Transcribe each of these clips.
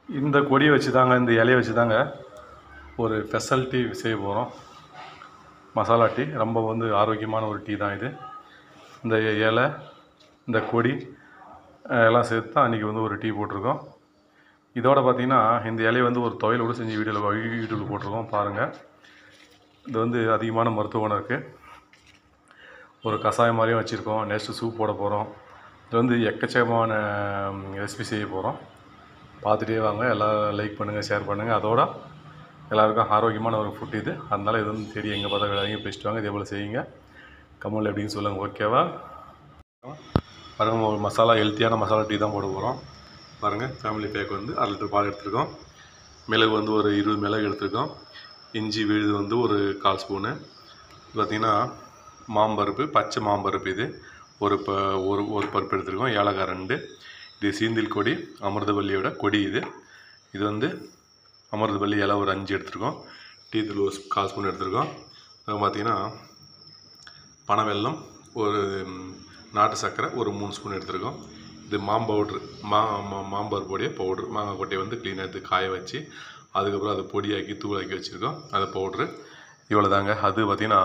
இந்த கொடியை வச்சு தாங்க இந்த இலையை வச்சு தாங்க ஒரு ஸ்பெஷல் டீ செய்ய போகிறோம் மசாலா டீ ரொம்ப வந்து ஆரோக்கியமான ஒரு டீ தான் இது இந்த இலை இந்த கொடி அஹ், எல்லாம் சேர்த்து தான் அன்றைக்கி வந்து ஒரு டீ போட்டிருக்கோம் இதோட பார்த்தீங்கன்னா இந்த இலையை வந்து ஒரு துவையலோடு செஞ்சு வீடியோவில் யூடியூப்பில் போட்டிருக்கோம் பாருங்கள் இது வந்து அதிகமான மருத்துவ குணம் இருக்குது ஒரு கஷாயம் மாதிரியும் வச்சுருக்கோம் நெக்ஸ்ட்டு சூப் போட போகிறோம் இது வந்து எக்கச்சக்கமான ரெசிபி செய்ய போகிறோம் பார்த்துட்டே வாங்க எல்லாம் லைக் பண்ணுங்கள் ஷேர் பண்ணுங்கள் அதோட எல்லாருக்கும் ஆரோக்கியமான ஒரு ஃபுட் இது அதனால் இது வந்து தெரியும் எங்கே பார்த்தா விளையாங்க பேசிட்டு வாங்க இதே போல் செய்யுங்க கமல் எப்படின்னு சொல்லுங்கள் ஓகேவா பாருங்க ஒரு மசாலா ஹெல்த்தியான மசாலா டீ தான் போட போகிறோம் பாருங்கள் ஃபேமிலி பேக் வந்து அரை லிட்டர் பால் எடுத்துருக்கோம் மிளகு வந்து ஒரு இருபது மிளகு எடுத்துருக்கோம் இஞ்சி விழுது வந்து ஒரு கால் ஸ்பூனு பார்த்திங்கன்னா மாம்பருப்பு பச்சை மாம்பருப்பு இது ஒரு ப ஒரு ஒரு பருப்பு எடுத்துருக்கோம் ஏலக்காய் ரெண்டு இது சீந்தில் கொடி அமிர்தவல்லியோட கொடி இது இது வந்து அமிர்தவல்லி இலை ஒரு அஞ்சு எடுத்துருக்கோம் டீ தூள் ஒரு கால் ஸ்பூன் எடுத்துருக்கோம் அப்புறம் பார்த்திங்கன்னா பனவெல்லம் ஒரு ம், நாட்டு சர்க்கரை ஒரு மூணு ஸ்பூன் எடுத்துருக்கோம் இது மாம் பவுட்ரு மா மா- மாம்பருப்புடைய பவுட்ரு மாங்காய் கொட்டையை வந்து க்ளீனாக எடுத்து காய வச்சு அதுக்கப்புறம் அதை பொடியாக்கி தூளாக்கி வச்சுருக்கோம் அது பவுட்ரு இவ்வளோ தாங்க அது பார்த்திங்கன்னா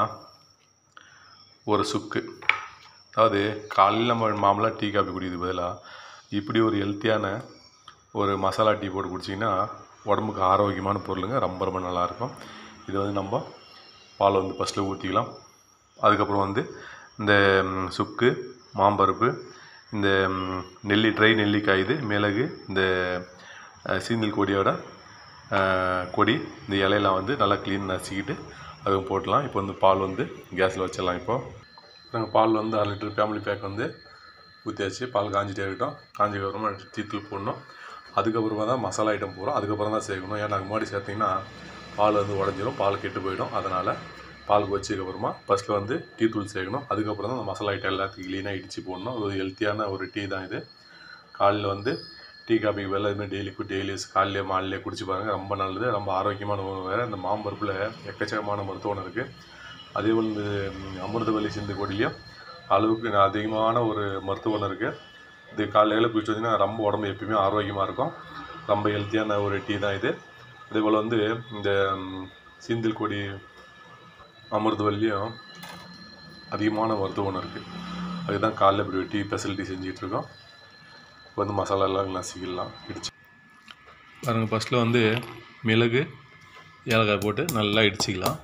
ஒரு சுக்கு அதாவது காலையில் நம்ம மாமலாக டீ காபி குடிக்கிறது பதிலாக இப்படி ஒரு ஹெல்த்தியான ஒரு மசாலா டீ போட்டு குடிச்சிங்கன்னா உடம்புக்கு ஆரோக்கியமான பொருளுங்க ரொம்ப ரொம்ப நல்லாயிருக்கும் இது வந்து நம்ம பால் வந்து ஃபஸ்ட்டில் ஊற்றிக்கலாம் அதுக்கப்புறம் வந்து இந்த ம், சுக்கு மாம்பருப்பு இந்த ம், நெல்லி ட்ரை நெல்லிக்காய் இது மிளகு இந்த அஹ், சீந்தல் கொடியோட அஹ், கொடி இந்த இலையெல்லாம் வந்து நல்லா க்ளீன் நசுக்கிட்டு அதுவும் போட்டலாம் இப்போ வந்து பால் வந்து கேஸில் வச்சிடலாம் இப்போது நாங்கள் பால் வந்து அரை லிட்டர் ஃபேமிலி பேக் வந்து ஊற்றியாச்சு பால் காஞ்சிட்டே இருக்கட்டும் காஞ்சதுக்கப்புறமா தீத்தூள் போடணும் அதுக்கப்புறமா தான் மசாலா ஐட்டம் போகிறோம் அதுக்கப்புறம் தான் சேர்க்கணும் ஏன்னா அதுக்கு முன்னாடி சேர்த்திங்கன்னா பால் வந்து உடஞ்சிரும் பால் கெட்டு போயிடும் அதனால் பால் வச்சதுக்கப்புறமா ஃபஸ்ட்டில் வந்து டீ தூள் சேர்க்கணும் அதுக்கப்புறம் தான் அந்த மசாலா ஐட்டம் எல்லாத்தையும் க்ளீனாக இடித்து போடணும் அது ஒரு ஹெல்த்தியான ஒரு டீ தான் இது காலையில் வந்து டீ காபி வெள்ளை இதுமாதிரி டெய்லி டெய்லி காலையிலே மாலையிலே குடிச்சு பாருங்கள் ரொம்ப நல்லது ரொம்ப ஆரோக்கியமான உணவு வேறு இந்த மாம்பருப்பில் எக்கச்சக்கமான மருத்துவ குணம் இருக்குது அதே போல் இந்த ம், அமிர்தவல்லி சிந்து கொடிலையும் அளவுக்கு அதிகமான ஒரு மருத்துவ குணம் இருக்குது இது காலையில் குடிச்சு வந்தீங்கன்னா ரொம்ப உடம்பு எப்பயுமே ஆரோக்கியமாக இருக்கும் ரொம்ப ஹெல்த்தியான ஒரு டீ தான் இது அதே போல் வந்து இந்த ம், சீந்தில் கொடி அமிர்தவல்லியும் அதிகமான மருத்துவ குணம் இருக்குது அதுதான் காலைல இப்படி டீ ஃபெசிலிட்டி செஞ்சிட்ருக்கோம் இப்போ வந்து மசாலா எல்லாம் நசிக்கலாம் இடிச்சு பாருங்கள் ஃபஸ்ட்டில் வந்து மிளகு ஏலக்காய் போட்டு நல்லா இடிச்சிக்கலாம்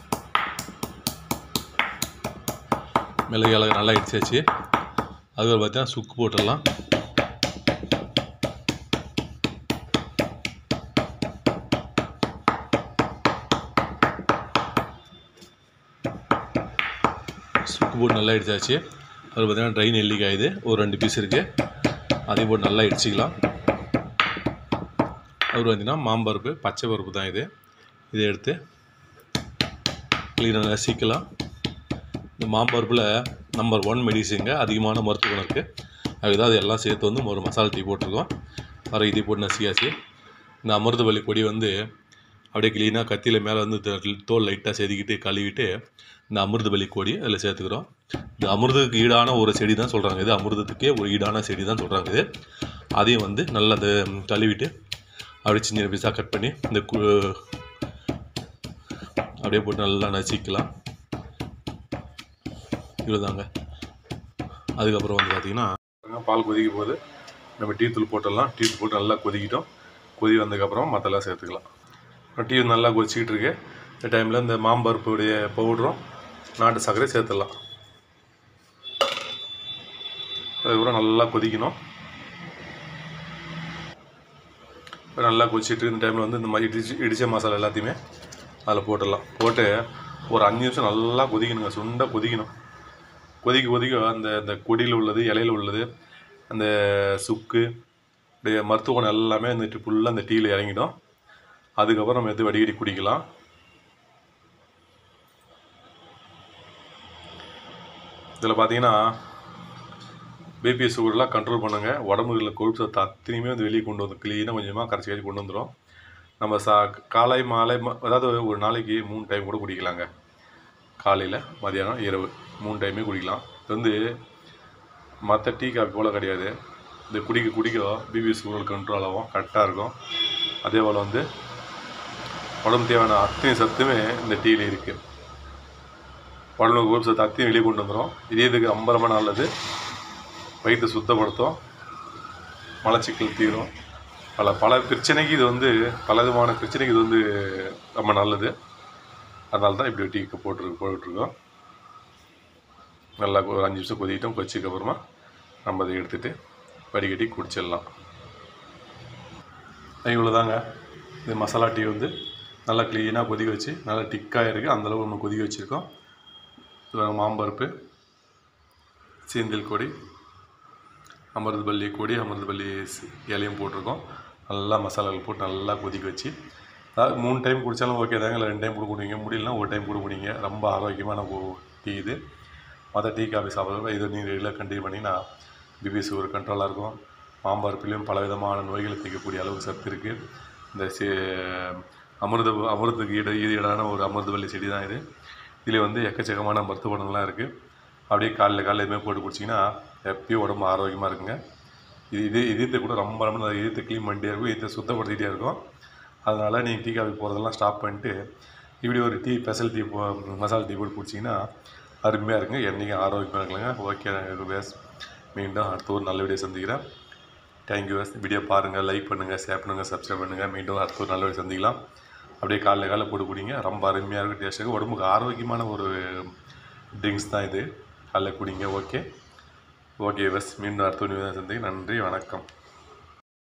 மிளகு ஏலக்காய் நல்லா இடிச்சாச்சு அதுக்கப்புறம் பார்த்தீங்கன்னா சுக்கு போட்டுடலாம் சுக்கு போட்டு நல்லா இடிச்சாச்சு அது பார்த்தீங்கன்னா ட்ரை நெல்லிக்காய் இது ஒரு ரெண்டு பீஸ் இருக்குது அதையும் போட்டு நல்லா இடிச்சிக்கலாம் அப்புறம் பார்த்தீங்கன்னா மாம்பருப்பு பச்சை பருப்பு தான் இது இதை எடுத்து க்ளீனாக நசிக்கலாம் இந்த மாம்பருப்பில் நம்பர் ஒன் மெடிசின்ங்க அதிகமான மருத்துவ குணம் இருக்குது அதுதான் அது எல்லாம் சேர்த்து வந்து ஒரு மசாலா டீ போட்டிருக்கோம் வர இதை போட்டு நசியாச்சு இந்த அமிர்தவல்லி கொடி வந்து அப்படியே க்ளீனாக கத்தியில் மேலே வந்து த- தோல் லைட்டாக செதுக்கிட்டு கழுவிட்டு இந்த அமிர்தவல்லி கொடி அதில் சேர்த்துக்கிறோம் இந்த அமிர்தத்துக்கு ஈடான ஒரு செடி தான் சொல்கிறாங்க இது அமிர்தத்துக்கே ஒரு ஈடான செடி தான் சொல்கிறாங்க இது அதையும் வந்து நல்லா அந்த கழுவிட்டு அப்படியே சின்ன சின்ன பீஸாக கட் பண்ணி இந்த கு அப்படியே போட்டு நல்லா நசிக்கலாம் இவ்வளோதாங்க அதுக்கப்புறம் வந்து பார்த்திங்கன்னா பால் கொதிக்க போது நம்ம டீ தூள் போட்டுடலாம் டீ தூள் போட்டு நல்லா கொதிக்கிட்டோம் கொதி வந்ததுக்கப்புறம் மற்றெல்லாம் சேர்த்துக்கலாம் டீ நல்லா கொதிச்சிக்கிட்டு இருக்கு இந்த டைமில் இந்த மாம்பருப்புடைய பவுடரும் நாட்டு சர்க்கரை சேர்த்துடலாம் அதுக்கப்புறம் நல்லா கொதிக்கணும் இப்போ நல்லா கொதிச்சிட்டு இந்த டைமில் வந்து இந்த மாதிரி இடிச்சு இடித்த மசாலா எல்லாத்தையுமே அதில் போட்டுடலாம் போட்டு ஒரு அஞ்சு நிமிஷம் நல்லா கொதிக்கணுங்க சுண்டாக கொதிக்கணும் கொதிக்க கொதிக்க அந்த அந்த கொடியில் உள்ளது இலையில உள்ளது அந்த சுக்கு இப்படி மருத்துவ குணம் எல்லாமே இந்த ஃபுல்லாக அந்த டீயில் இறங்கிடும் அதுக்கப்புறம் நம்ம எடுத்து வடிகட்டி குடிக்கலாம் இதில் பார்த்தீங்கன்னா பிபி சுகர்லாம் கண்ட்ரோல் பண்ணுங்க உடம்புல கொழுப்பு சத்து அத்தனையுமே வந்து வெளியே கொண்டு வந்து க்ளீனாக கொஞ்சமாக கரைச்சி கரைச்சி கொண்டு வந்துடும் நம்ம சா காலை மாலை ம- அதாவது ஒரு நாளைக்கு மூணு டைம் கூட குடிக்கலாங்க காலையில் மதியானம் இரவு மூணு டைமே குடிக்கலாம் இது வந்து மற்ற டீ காஃபி போல் கிடையாது இந்த குடிக்க குடிக்க பிபி சுகர் கண்ட்ரோல் ஆகும் கரெக்டாக இருக்கும் அதே போல் வந்து உடம்பு தேவையான அத்தனை சத்துமே இந்த டீயில் இருக்குது உடம்புக்கு உடம்பு சத்து அத்தையும் வெளியே கொண்டு வந்துடும் இதே இதுக்கு ரொம்ப ரொம்ப நல்லது வயிற்றை சுத்தப்படுத்தும் மலச்சிக்கல் தீரும் பல பல பிரச்சனைக்கு இது வந்து பல விதமான பிரச்சனைக்கு இது வந்து ரொம்ப நல்லது அதனால தான் இப்படி டீ போட்டுருக்கு போட்டுட்ருக்கோம் நல்லா ஒரு அஞ்சு நிமிஷம் கொதிக்கிட்டோம் கொதிச்சதுக்கு அப்புறமா நம்ம அதை எடுத்துகிட்டு வடிகட்டி குடிச்சிடலாம் இவ்வளோதாங்க இது மசாலா டீ வந்து நல்லா க்ளீனாக கொதிக்க வச்சு நல்லா டிக்காக இருக்குது அந்தளவு நம்ம கொதிக்க வச்சுருக்கோம் இது மாம்பருப்பு சீந்தில் கொடி அமிர்தபல்லி கொடி அமிர்தபல்லி ஸ்- இலையும் போட்டிருக்கோம் நல்லா மசாலாகள் போட்டு நல்லா கொதிக்க வச்சு அதாவது மூணு டைம் குடித்தாலும் ஓகே தாங்க இல்லை ரெண்டு டைம் கூட குடிங்க முடியலனா ஒரு டைம் கூட குடிங்க ரொம்ப ஆரோக்கியமான ஒரு டீ இது மற்ற டீ காஃபி சாப்பிட்றத இதை நீங்கள் ரெகுலர் கண்டினியூ பண்ணிங்கன்னா பிபி சுகர் கண்ட்ரோலாக இருக்கும் மாம்பருப்பிலையும் பல விதமான நோய்களை தீர்க்கக்கூடிய அளவுக்கு சத்து இருக்குது இந்த சி அமிர்த அமிர்தத்துக்கு ஈடு ஈடான ஒரு அமிர்தவல்லி செடி தான் இது இதில் வந்து எக்கச்சக்கமான மருத்துவ குணங்கள்லாம் இருக்குது அப்படியே காலைல காலைல எதுவுமே போட்டு குடிச்சிங்கன்னா எப்பயும் உடம்பு ஆரோக்கியமாக இருக்குங்க இது இது இதயத்தை கூட ரொம்ப ரொம்ப நல்ல இதயத்தை க்ளீன் பண்ணிட்டே இருக்கும் இதயத்தை சுத்தப்படுத்திகிட்டே இருக்கும் அதனால் நீங்கள் டீ காஃபி போகிறதெல்லாம் ஸ்டாப் பண்ணிட்டு இப்படி ஒரு டீ ஸ்பெஷல் டீ போ மசாலா டீ போட்டு குடிச்சிங்கன்னா அருமையாக இருக்குங்க என்றைக்கும் ஆரோக்கியமாக இருக்கலாங்க ஓகே வேஸ் மீண்டும் அடுத்த ஒரு நல்ல வீடியோ சந்திக்கிறேன் தேங்க்யூ வேஸ் வீடியோ பாருங்கள் லைக் பண்ணுங்கள் ஷேர் பண்ணுங்கள் சப்ஸ்கிரைப் பண்ணுங்கள் மீண்டும் அடுத்த ஒரு நல்ல வீடியோ சந்திக்கலாம் அப்படியே காலைல காலைல போட்டு குடிங்க ரொம்ப அருமையாக இருக்கும் டேஸ்ட்டாக உடம்புக்கு ஆரோக்கியமான ஒரு ட்ரிங்க்ஸ் தான் இது காலைல குடிங்க ஓகே ஓகே பஸ் மீண்டும் அடுத்த வீடியோ சந்திக்க நன்றி வணக்கம்